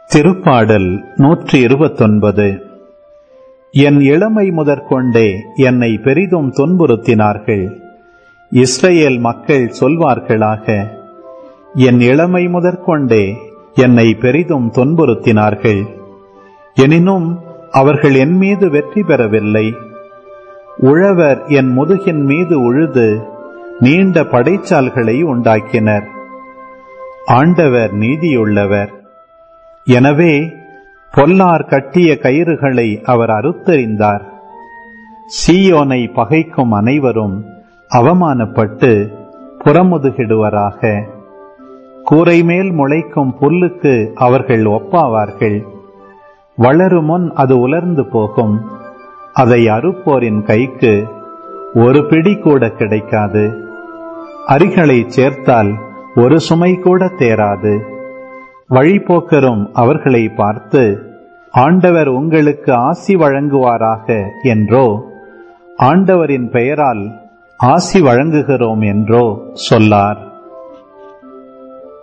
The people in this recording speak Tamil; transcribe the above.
திருப்பாடல் நூற்றி இருபத்தொன்பது என் இளமை முதற்கொண்டே என்னை பெரிதும் துன்புறுத்தினார்கள் இஸ்ரேல் மக்கள் சொல்வார்களாக என் இளமை முதற்கொண்டே என்னை பெரிதும் துன்புறுத்தினார்கள் எனினும் அவர்கள் என் மீது வெற்றி பெறவில்லை உழவர் என் முதுகின் மீது உழுது நீண்ட படைச்சால்களை உண்டாக்கினர் ஆண்டவர் நீதியுள்ளவர் எனவே பொல்லார் கட்டிய கயிறுகளை அவர் அறுத்தறிந்தார் சீயோனை பகைக்கும் அனைவரும் அவமானப்பட்டு புறமுதுகிடுவராக கூரை மேல் முளைக்கும் புல்லுக்கு அவர்கள் ஒப்பாவார்கள் வளருமுன் அது உலர்ந்து போகும் அதை அறுப்போரின் கைக்கு ஒரு பிடி கூட கிடைக்காது அரிகளை சேர்த்தால் ஒரு சுமை கூட தேராது வழிபோக்கரும் அவர்களை பார்த்து ஆண்டவர் உங்களுக்கு ஆசி வழங்குவாராக என்றோ ஆண்டவரின் பெயரால் ஆசி வழங்குகிறோம் என்றோ சொல்லார்